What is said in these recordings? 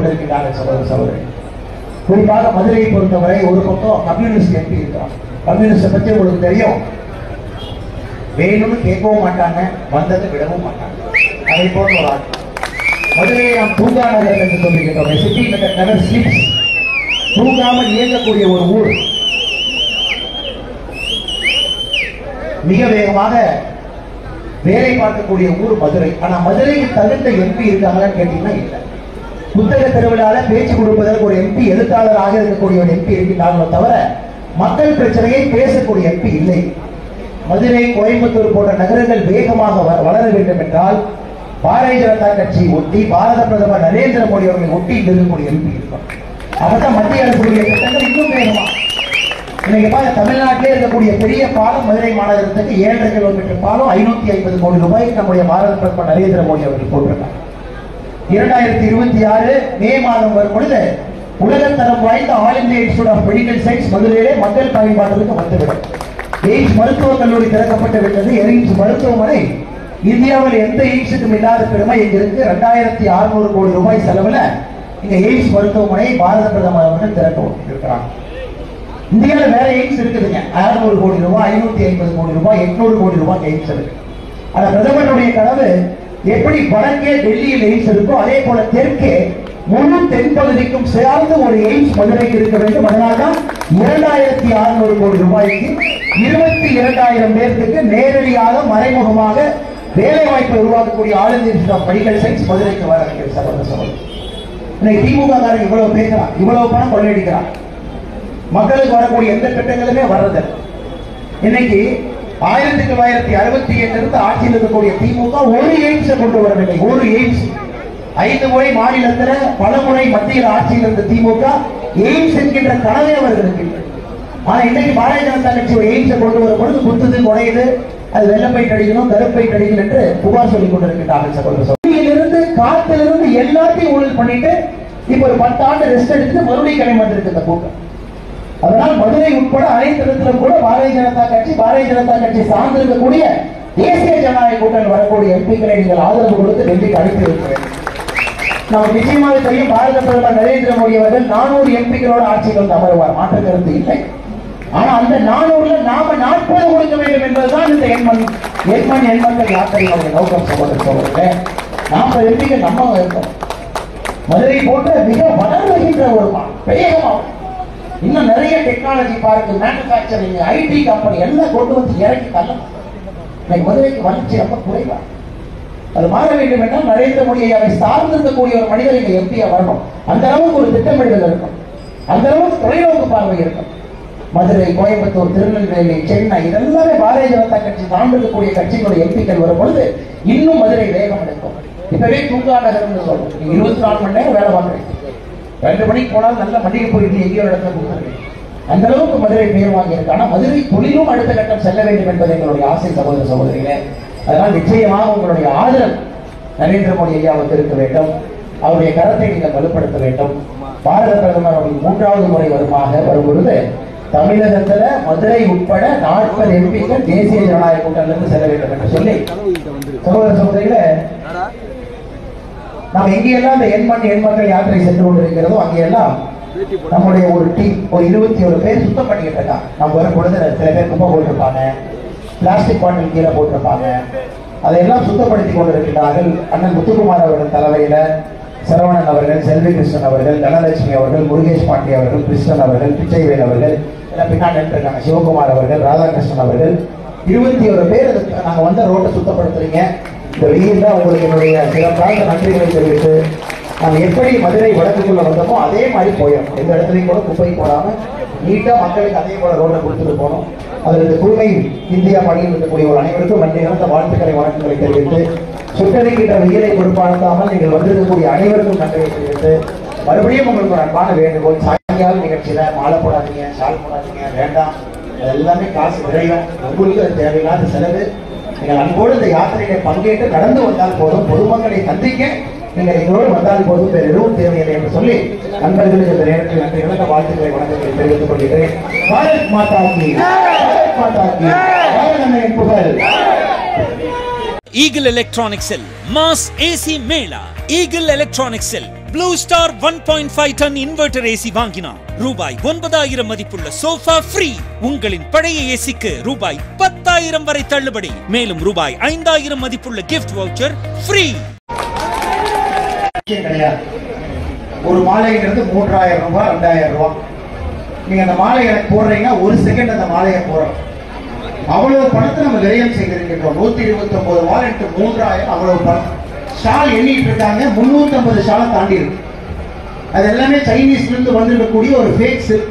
கொண்டிருக்கிறார்கள் சகோதர சகோதரி குறிப்பாக மதுரையை பொறுத்தவரை ஒரு பக்கம் கம்யூனிஸ்ட் எம்பி இருக்கிறான் கம்யூனிஸ்ட பத்தி உங்களுக்கு தெரியும் வேணும்னு கேட்கவும் மாட்டாங்க வந்ததை விடவும் மாட்டாங்க அதை போன்ற ஒரு ஆள் மதுரையை நாம் தூங்கா நகரம் என்று சொல்லுகின்றோம் சிட்டி நகர் ஸ்லீப்ஸ் தூங்காமல் இயங்கக்கூடிய ஒரு ஊர் மிக வேகமாக வேலை பார்க்கக்கூடிய ஊர் மதுரை ஆனா மதுரைக்கு தகுந்த எம்பி இருக்காங்களான்னு கேட்டீங்கன்னா இல்லை புத்தக திருவிழால பேச்சு கொடுப்பதற்கு ஒரு எம்பி எழுத்தாளராக இருக்கக்கூடிய ஒரு எம்பி இருக்கின்றார்களோ தவிர மக்கள் பிரச்சனையை பேசக்கூடிய எம்பி இல்லை மதுரை கோயம்புத்தூர் போன்ற நகரங்கள் வேகமாக வ- வளர வேண்டும் என்றால் பாரதிய ஜனதா கட்சி ஒட்டி பாரத பிரதமர் நரேந்திர மோடி அவர்களை ஒட்டி இங்க இருக்கக்கூடிய எம்பி இருக்கும் அப்பதான் மத்திய அரசுடைய திட்டங்கள் இன்னும் வேகமா இன்னைக்கு பாருங்க தமிழ்நாட்டிலே இருக்கக்கூடிய பெரிய பாலம் மதுரை மாநகரத்துக்கு ஏழரை கிலோமீட்டர் பாலம் ஐநூத்தி ஐம்பது கோடி ரூபாய் நம்முடைய பாரத பிரதமர் நரேந்திர மோடி அவர்கள் போட்டிருக்காங்க இரண்டாயிரத்தி இருபத்தி ஆறு மே மாதம் வரும் பொழுது உலகத்தரம் வாய்ந்த All India Institute of Medical Science மதுரையிலே மக்கள் பயன்பாட்டிற்கு வந்துவிடும் எய்ம்ஸ் மருத்துவக் கல்லூரி திறக்கப்பட்டு விட்டது எய்ம்ஸ் மருத்துவமனை இந்தியாவில் எந்த எய்ம்ஸுக்கும் இல்லாத பெருமை இங்க இருக்கு ரெண்டாயிரத்தி அறுநூறு கோடி ரூபாய் செலவுல இங்க எய்ம்ஸ் மருத்துவமனை பாரத பிரதமர் அவர்கள் திறக்க இருக்கிறாங்க இந்தியாவில் வேற எய்ம்ஸ் இருக்குதுங்க அறுநூறு கோடி ரூபாய் ஐநூத்தி ஐம்பது கோடி ரூபாய் எட்நூறு கோடி ரூபாய் எய்ம்ஸ் இருக்கு ஆனா பிரதமருடைய கனவு எப்படி வடக்கே டெல்லியில் எய்ம்ஸ் இருக்கோ அதே போல தெற்கே முழு தென்பகுதிக்கும் சேர்ந்து ஒரு எய்ம்ஸ் மதுரைக்கு இருக்க வேண்டும் அதனால்தான் இரண்டாயிரத்தி அறுநூறு கோடி ரூபாய்க்கு இருபத்தி இரண்டாயிரம் பேருக்கு நேரடியாக மறைமுகமாக வேலை வாய்ப்பை உருவாக்கக்கூடிய All India Institute of Medical Science மதுரைக்கு வர சகோதர சகோதரி இன்னைக்கு திமுக காரன் இவ்வளவு பேசுறான் இவ்வளவு பணம் கொள்ளையடிக்கிறான் மக்களுக்கு வரக்கூடிய எந்த திட்டங்களுமே வர்றது இன்னைக்கு ஆயிரத்தி தொள்ளாயிரத்தி அறுபத்தி ஏழுல இருந்து ஆட்சியில் இருக்கக்கூடிய திமுக ஒரு எய்ம்ஸ் கொண்டு வரவில்லை ஒரு எய்ம்ஸ் ஐந்து முறை மாநிலத்துல பல முறை மத்தியில் ஆட்சியில் இருந்த திமுக எய்ம்ஸ் என்கின்ற கனவே அவர்களுக்கு இல்லை ஆனா இன்னைக்கு பாரதிய ஜனதா கட்சி ஒரு எய்ம்ஸை கொண்டு வரும் பொழுது குத்துது குறையுது அது வெள்ளப்பை கடிக்கணும் கருப்பை கடிக்கணும் என்று புகார் சொல்லிக் கொண்டிருக்கிறார்கள் சகோதர சகோதரியிலிருந்து காத்திலிருந்து எல்லாத்தையும் ஊழல் பண்ணிட்டு இப்ப ஒரு பத்தாண்டு ரெஸ்ட் எடுத்துட்டு மறுபடியும் கிளம்பி வந்திருக்கு இந்த கூட்டம் அதனால் மதுரை உட்பட அனைத்து இடத்திலும் கூட பாரதிய ஜனதா கட்சி பாரதிய ஜனதா கட்சி சார்ந்திருக்கக்கூடிய தேசிய ஜனநாயக கூட்டணி வரக்கூடிய எம்பிக்களை நீங்கள் ஆதரவு கொடுத்து டெல்லிக்கு அனுப்பி வைக்க வேண்டும் நமக்கு நிச்சயமாக தெரியும் பாரத பிரதமர் நரேந்திர மோடி அவர்கள் நானூறு எம்பிக்களோட ஆட்சியில் வந்து அமருவார் மாற்று கருத்து இல்லை ஆனா அந்த நானூறுல நாம நாற்பது கொடுக்க வேண்டும் என்பதுதான் இந்த எண்மண் எண்மண் எண்மக்கள் யாத்திரையினுடைய நோக்கம் சகோதர சகோதரர்களே நாற்பது எம்பிக்கள் நம்ம இருக்கோம் மதுரை போன்ற மிக வளர்கின்ற ஒரு மா- வேகமாக இன்னும் நிறைய technology park manufacturing IT company எல்லாம் கொண்டு வந்து இறக்கி தள்ளணும் இன்னைக்கு மதுரைக்கு வளர்ச்சி ரொம்ப குறைவா அது மாற வேண்டும் என்றால் நரேந்திர மோடியை அதை சார்ந்திருக்கக்கூடிய ஒரு மனிதர் இங்க எம்பியா வரணும் அந்த அளவுக்கு ஒரு திட்டமிடுதல் இருக்கும் அந்த அளவுக்கு தொலைநோக்கு பார்வை இருக்கும் மதுரை கோயம்புத்தூர் திருநெல்வேலி சென்னை இதெல்லாமே பாரதிய ஜனதா கட்சி சார்ந்திருக்கக்கூடிய கட்சிகளுடைய எம்பிக்கள் வரும் பொழுது இன்னும் மதுரை வேகம் எடுக்கும் இப்பவே தூங்கா நகரம்னு சொல்றோம் நீங்க இருபத்தி நாலு மணி நேரம் வேலை பார்க்குறீங்க ரெண்டு மணிக்கு போனாலும் நல்ல மண்டிகை போயிட்டு எங்கேயோ ஒரு இடத்துல கொடுத்துருக்கீங்க அந்த அளவுக்கு மதுரை பெயர் வாங்கியிருக்கு ஆனா மதுரை தொழிலும் அடுத்த கட்டம் செல்ல வேண்டும் என்பது எங்களுடைய ஆசை சகோதர சகோதரிகளே அதனால் நிச்சயமாக உங்களுடைய ஆதரவு நரேந்திர மோடி ஐயாவுக்கு இருக்க வேண்டும் அவருடைய கரத்தை நீங்கள் வலுப்படுத்த வேண்டும் பாரத பிரதமர் அவர்கள் மூன்றாவது முறை வருமாக வரும் பொழுது தமிழகத்துல மதுரை உட்பட நாற்பது எம்பிக்கள் தேசிய ஜனநாயக கூட்டணியிலிருந்து செல்ல வேண்டும் என்று சொல்லி சகோதர சகோதரிகளே நாம் எங்கெல்லாம் இந்த எண்மண் எண்மக்கள் யாத்திரை சென்று கொண்டிருக்கிறதோ அங்கெல்லாம் நம்முடைய ஒரு டீம் ஒரு இருபத்தி ஒரு பேர் சுத்தம் பண்ணிக்கிட்டு இருக்காங்க நம்ம வரும் பொழுது சில பேர் குப்பை போட்டிருப்பாங்க பிளாஸ்டிக் பாட்டில் கீழே போட்டிருப்பாங்க அதையெல்லாம் சுத்தப்படுத்தி கொண்டிருக்கிறார்கள் அண்ணன் முத்துக்குமார் அவர்கள் தலைமையில சரவணன் அவர்கள் செல்வி கிருஷ்ணன் அவர்கள் தனலட்சுமி அவர்கள் முருகேஷ் பாண்டி அவர்கள் கிருஷ்ணன் அவர்கள் பிச்சைவேல் அவர்கள் எல்லாம் பின்னாடி இருக்காங்க சிவகுமார் அவர்கள் ராதாகிருஷ்ணன் அவர்கள் இருபத்தி ஒரு பேர் அதுக்கு நாங்க வந்த ரோட்டை சுத்தப்படுத்துறீங்க இந்த வெயில் தான் உங்களுக்கு என்னுடைய சிறப்பாக நன்றிகளை தெரிவித்து நாம் எப்படி மதுரை வடக்குக்குள்ள வந்தோமோ அதே மாதிரி போயிடும் எந்த இடத்துலையும் கூட குப்பை போடாம நீட்டா மக்களுக்கு அதே போல ரோட்டை கொடுத்துட்டு போகணும் அதில் இந்த தூய்மை இந்தியா பணியில் இருக்கக்கூடிய ஒரு அனைவருக்கும் நன்றி கலந்த வாழ்த்துக்களை வணக்கங்களை தெரிவித்து சுட்டறிக்கின்ற வெயிலை பொறுப்பானதாமல் நீங்கள் வந்திருக்கக்கூடிய அனைவருக்கும் நன்றியை தெரிவித்து மறுபடியும் உங்களுக்கு ஒரு அன்பான வேண்டுகோள் சாயங்கால நிகழ்ச்சியில மாலை போடாதீங்க ஷால் போடாதீங்க வேண்டாம் அது எல்லாமே காசு விரையும் உங்களுக்கு அது தேவையில்லாத செலவு நீங்கள் அன்போடு இந்த யாத்திரையில பங்கேற்று நடந்து வந்தால் போதும் பொதுமக்களை சந்திக்க நீங்கள் எங்களோடு வந்தால் போதும் வேறு எதுவும் தேவையில்லை என்று சொல்லி நண்பர்களுக்கு இந்த நேரத்தில் நன்றி கலந்த வாழ்த்துக்களை வணக்கங்களை தெரிவித்துக் கொள்கிறேன் பாரத் மாதா கி பாரத் மாதா கி பாரத் அன்னையின் புகழ் Eagle Electronics Cell Mass AC Mela Eagle Electronics Cell Blue Star one point five ton inverter AC வாங்கினார் ரூபாய் ஒன்பதாயிரம் மதிப்புள்ள சோஃபா ஃப்ரீ உங்களின் பழைய ஏசிக்கு ரூபாய் பத்தாயிரம் வரை தள்ளுபடி மேலும் ரூபாய் ஐந்தாயிரம் மதிப்புள்ள கிஃப்ட் வவுச்சர் ஃப்ரீ விஷயம் கிடையாது ஒரு மாலைங்கிறது மூன்றாயிரம் ரூபாய் ரெண்டாயிரம் ரூபாய் நீங்க அந்த மாலை எனக்கு போடுறீங்கன்னா ஒரு செகண்ட் அந்த மாலையை போடுறோம் அவ்வளவு பணத்தை நம்ம விரயம் செய்திருக்கின்றோம் நூத்தி இருபத்தி ஒன்பது ரூபாய் என்று மூன்றாயிரம் அவ்வளவு பணம் ஷால் எண்ணிட்டு இருக்காங்க முன்னூத்தி ஐம்பது ஷாலை தாண்டி இருக்கு அது எல்லாமே சைனீஸ்ல இருந்து வந்திருக்கக்கூடிய ஒரு ஃபேக் சில்க்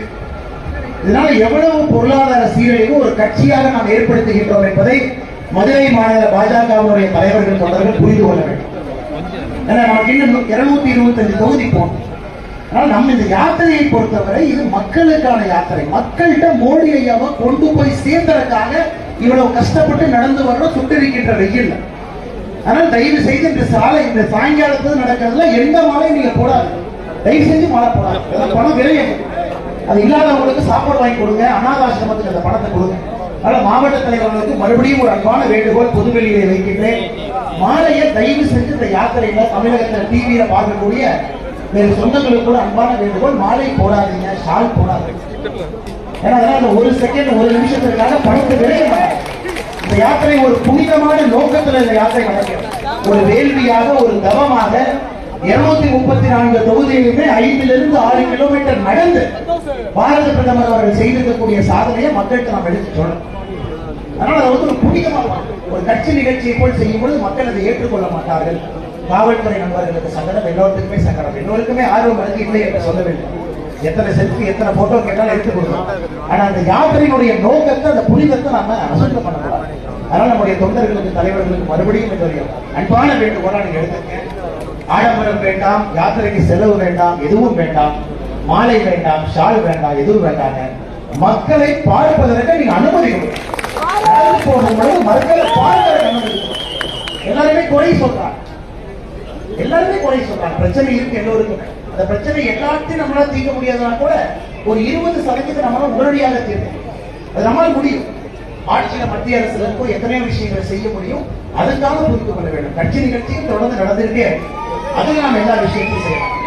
இதனால எவ்வளவு பொருளாதார சீரழிவு ஒரு கட்சியாக நாம் ஏற்படுத்துகின்றோம் என்பதை மதுரை மாநில பாஜகவினுடைய தலைவர்கள் தொண்டர்கள் புரிந்து கொள்ள வேண்டும் ஏன்னா நமக்கு இன்னும் இருநூத்தி இருபத்தஞ்சு தொகுதி போகணும் ஆனால் நம்ம இந்த யாத்திரையை பொறுத்தவரை இது மக்களுக்கான யாத்திரை மக்கள்கிட்ட மோடி ஐயாவை கொண்டு போய் சேர்ந்ததற்காக இவ்வளவு கஷ்டப்பட்டு நடந்து வர்றோம் சுட்டரிக்கின்ற வெயில் ஆனால் தயவு செய்து இந்த சாலை இந்த சாயங்காலத்தில் நடக்கிறதுல எந்த மாலையும் நீங்க போடாது தயவு செஞ்சு மாலை போடாது அதெல்லாம் பணம் விரையும் அது இல்லாதவங்களுக்கு சாப்பாடு வாங்கி கொடுங்க அனாதாசிரமத்துக்கு அந்த பணத்தை கொடுங்க அதனால மாவட்ட தலைவர்களுக்கு மறுபடியும் ஒரு அன்பான வேண்டுகோள் பொதுவெளியிலே வைக்கின்றேன் மாலையை தயவு செஞ்சு இந்த யாத்திரையில தமிழகத்தில் டிவியில பார்க்கக்கூடிய வேறு சொந்தங்களுக்கு கூட அன்பான வேண்டுகோள் மாலை போடாதீங்க ஷால் போடாதீங்க ஏன்னா அதனால அந்த ஒரு செகண்ட் ஒரு நிமிஷத்திற்காக பணத்தை விரைய மாட்டாங்க இந்த யாத்திரை ஒரு புனிதமான நோக்கத்துல இந்த யாத்திரை நடக்கிறது ஒரு வேள்வியாக ஒரு தவமாக இருநூத்தி முப்பத்தி நான்கு தொகுதியிலுமே ஐந்திலிருந்து ஆறு கிலோமீட்டர் நடந்து பாரத பிரதமர் அவர்கள் செய்திருக்கக்கூடிய சாதனையை மக்களுக்கு நாம் எடுத்து சொல்லணும் அதனால அது வந்து ஒரு புனிதமாக ஒரு கட்சி நிகழ்ச்சியை போல் செய்யும் பொழுது மக்கள் அதை ஏற்றுக்கொள்ள மாட்டார்கள் காவல்துறை நண்பர்களுக்கு சங்கடம் எல்லோருக்குமே சங்கடம் எல்லோருக்குமே ஆர்வம் இருக்கு இல்லை என்று சொல்ல வேண்டும் எத்தனை செல்ஃபி எத்தனை போட்டோ கேட்டாலும் எடுத்து கொடுக்கணும் ஆனா அந்த யாத்திரையினுடைய நோக்கத்தை அந்த புனிதத்தை நாம அசுத்தம் பண்ணக்கூடாது அதனால நம்முடைய தொண்டர்களுக்கு தலைவர்களுக்கு மறுபடியும் தெரியும் அன்பான வேண்டுகோளா நீங்க எடுத்துங்க ஆடம்பரம் வேண்டாம் யாத்திரைக்கு செலவு வேண்டாம் எதுவும் வேண்டாம் மாலை வேண்டாம் ஷால் வேண்டாம் எதுவும் வேண்டாங்க மக்களை பார்ப்பதற்கு நீங்க அனுமதி கொடுங்க நடந்து போகும்போது மக்களை பார்க்கிற அனுமதி கொடுங்க. எல்லாருமே குறை சொல்றாங்க எல்லாருமே குறை சொல்றாங்க பிரச்சனை இருக்கு எல்லோருக்கும் அந்த பிரச்சனை எல்லாத்தையும் நம்மளால தீர்க்க முடியாதுன்னா கூட ஒரு இருபது சதவீதம் நம்மளால உடனடியாக தீர்க்க அது நம்மளால முடியும் ஆட்சியில மத்திய அரசுல இருக்கும் எத்தனையோ விஷயங்களை செய்ய முடியும் அதுக்காக புரிந்து கொள்ள வேண்டும் கட்சி நிகழ்ச்சியும் தொடர்ந்து நடந்துகிட்டே இருக்கு அதுல நாம் எல்லா விஷயத்தையும் செய்யலாம்